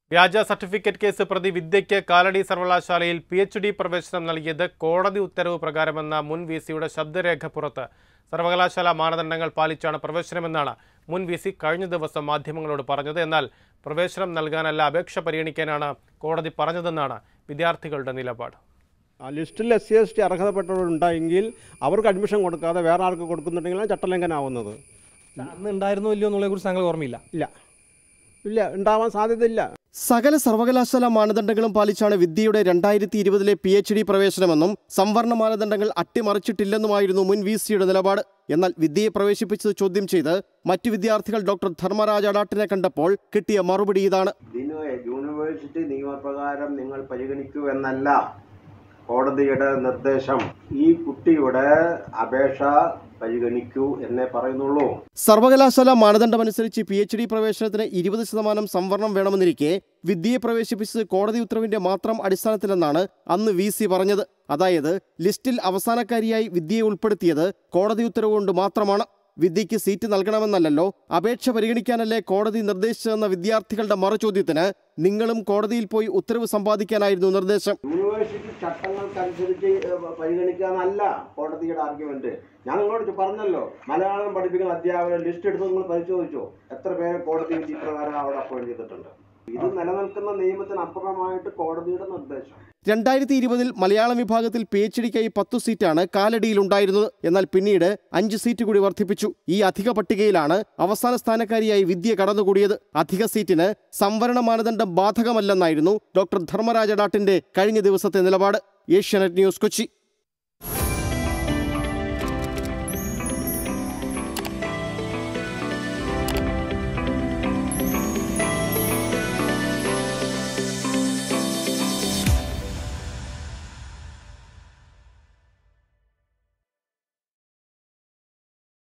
വ്യാജ certificate case പ്രതി വിദ്യയ്ക്ക് കാലടി സർവകലാശാലയിൽ പി എച്ച് ഡി പ്രവേശനം നൽകിയത് കോടതി ഉത്തരവ് പ്രകാരമെന്ന മുൻ വി സിയുടെ ശബ്ദരേഖ പുറത്ത് സർവകലാശാല മാനദണ്ഡങ്ങൾ പാലിച്ചാണ് പ്രവേശനമെന്നാണ് മുൻ വി സി കഴിഞ്ഞ ദിവസം മാധ്യമങ്ങളോട് പറഞ്ഞത് എന്നാൽ പ്രവേശനം നൽകാനല്ല അപേക്ഷ പരിഗണിക്കാനാണ് കോടതി പറഞ്ഞതെന്നാണ് വിദ്യാർത്ഥികളുടെ നിലപാട് ആ ലിസ്റ്റിൽ എസ് സി എസ് ടി അർഹതപ്പെട്ടവരുണ്ടെങ്കിൽ അവർക്ക് അഡ്മിഷൻ കൊടുക്കാതെ വേറെ ആർക്ക് കൊടുക്കുന്നുണ്ടെങ്കിലാണ് ചട്ടലംഘനമാവുന്നത് അന്ന് ഉണ്ടായിരുന്നോ ഇല്ലയോ എന്നുള്ളതിനെ കുറിച്ച് താങ്കൾ ഓർമ്മയില്ല ഇല്ല ഇല്ല ഉണ്ടാവാൻ സാധ്യതയില്ല സകല സർവകലാശാല മാനദണ്ഡങ്ങളും പാലിച്ചാണ് വിദ്യയുടെ രണ്ടായിരത്തി ഇരുപതിലെ പി എച്ച് ഡി പ്രവേശനമെന്നും സംവരണ മാനദണ്ഡങ്ങൾ അട്ടിമറിച്ചിട്ടില്ലെന്നുമായിരുന്നു മുൻ വി സിയുടെ നിലപാട് എന്നാൽ വിദ്യയെ പ്രവേശിപ്പിച്ചത് ചോദ്യം ചെയ്ത് മറ്റു വിദ്യാർത്ഥികൾ ഡോക്ടർ ധർമ്മരാജ അഡാട്ടിനെ കണ്ടപ്പോൾ കിട്ടിയ മറുപടി ഇതാണ് ഇതിന് യൂണിവേഴ്സിറ്റി നിയമപ്രകാരം നിങ്ങൾ പരിഗണിക്കൂ എന്നല്ല കോടതിയുടെ നിർദ്ദേശം ഈ കുട്ടിയുടെ അപേക്ഷ പരിഗണിക്കൂ എന്നേ പറയുന്നുള്ളൂ സർവകലാശാല മാനദണ്ഡമനുസരിച്ച് പി എച്ച് ഡി പ്രവേശനത്തിന് ഇരുപത് ശതമാനം സംവരണം വേണമെന്നിരിക്കെ വിദ്യയെ പ്രവേശിപ്പിച്ചത് കോടതി ഉത്തരവിന്റെ മാത്രം അടിസ്ഥാനത്തിലെന്നാണ് അന്ന് വി സി പറഞ്ഞത് അതായത് ലിസ്റ്റിൽ അവസാനക്കാരിയായി വിദ്യയെ ഉൾപ്പെടുത്തിയത് കോടതി ഉത്തരവ് കൊണ്ട് മാത്രമാണ് വിദ്യയ്ക്ക് സീറ്റ് നൽകണമെന്നല്ലല്ലോ അപേക്ഷ പരിഗണിക്കാനല്ലേ കോടതി നിർദ്ദേശിച്ചതെന്ന വിദ്യാർത്ഥികളുടെ മറുചോദ്യത്തിന് നിങ്ങളും കോടതിയിൽ പോയി ഉത്തരവ് സമ്പാദിക്കാനായിരുന്നു നിർദ്ദേശം യൂണിവേഴ്സിറ്റി ചട്ടങ്ങൾക്കനുസരിച്ച് ഏഹ്, പരിഗണിക്കാന്നല്ല കോടതിയുടെ ആർഗ്യുമെന്റ് ഞാൻ നിങ്ങളോട് പറഞ്ഞല്ലോ മലയാളം പഠിപ്പിക്കുന്ന അധ്യാപകരെ ലിസ്റ്റ് എടുത്ത് നിങ്ങൾ പരിശോധിച്ചോ എത്ര പേരെ കോടതി വിധി പ്രകാരം അവിടെ അപ്പോയിന്റ് ചെയ്തിട്ടുണ്ട് ഇത് നിലനിൽക്കുന്ന നിയമത്തിന് അപ്പുറമായിട്ട് കോടതിയുടെ നിർദ്ദേശം രണ്ടായിരത്തി ഇരുപതിൽ മലയാളം വിഭാഗത്തിൽ പി എച്ച് ഡിക്കായി പത്തു സീറ്റാണ് കാലടിയിൽ ഉണ്ടായിരുന്നത് എന്നാൽ പിന്നീട് അഞ്ച് സീറ്റ് കൂടി വർദ്ധിപ്പിച്ചു ഈ അധിക പട്ടികയിലാണ് അവസാന സ്ഥാനക്കാരിയായി വിദ്യ കടന്നുകൂടിയത് അധിക സീറ്റിന് സംവരണ മാനദണ്ഡം ബാധകമല്ലെന്നായിരുന്നു ഡോക്ടർ ധർമ്മരാജ ഡാട്ടിന്റെ കഴിഞ്ഞ ദിവസത്തെ നിലപാട് ഏഷ്യാനെറ്റ് ന്യൂസ് കൊച്ചി